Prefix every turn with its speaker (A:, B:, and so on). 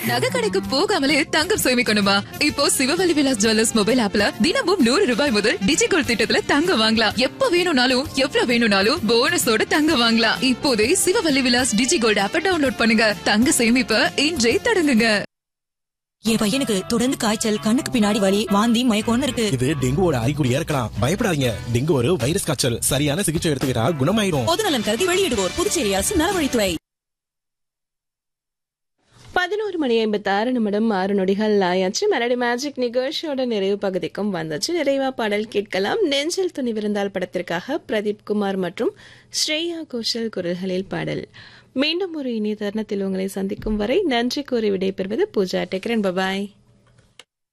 A: நகை கடைக்கு போகாமலே தங்கம் சேமிக்கணுமா இப்போ சிவவழி விலாஸ் ஜுவல்லர்ஸ் மொபைல் ஆப்ல தினமும் நூறு ரூபாய் முதல் டிஜிகோல் திட்டத்துல தங்கம் வாங்கலாம் எப்ப வேணும்னாலும் எவ்வளவு வேணும்னாலும் போனஸோட தங்கம் வாங்கலாம் இப்போதே சிவவழி விலாஸ் டிஜிகோல்ட் ஆப்ப டவுன்லோட் பண்ணுங்க தங்க சேமிப்ப இன்றே தொடங்குங்க
B: என் பையனுக்கு தொடர்ந்து காய்ச்சல் கண்ணுக்கு பின்னாடி வலி வாந்தி மயக்கம்னு இருக்கு
C: இது டெங்குவோட அறிகுறியா இருக்கலாம் பயப்படாதீங்க டெங்கு ஒரு வைரஸ் காய்ச்சல் சரியான சிகிச்சை எடுத்துக்கிட்டா குணமாயிரும்
B: பொதுநலன் கருதி வெளியிடுவோர் புதுச்சேரி அரசு நலவழித்துறை
D: பதினோரு மணி ஐம்பத்தி ஆறு நிமிடம் ஆறு நொடிகள் ஆயாச்சு மெலடி மேஜிக் நிகழ்ச்சியோட நிறைவு பகுதிக்கும் வந்தாச்சு நிறைவா பாடல் கேட்கலாம் நெஞ்சில் துணிவிருந்தால் படத்திற்காக பிரதீப் குமார் மற்றும் ஸ்ரேயா கோஷல் குரல்களில் பாடல் மீண்டும் ஒரு இனிய தருணத்தில் உங்களை சந்திக்கும் வரை நன்றி கூறி விடைபெறுவது பூஜா டெக்ரன் பபாய்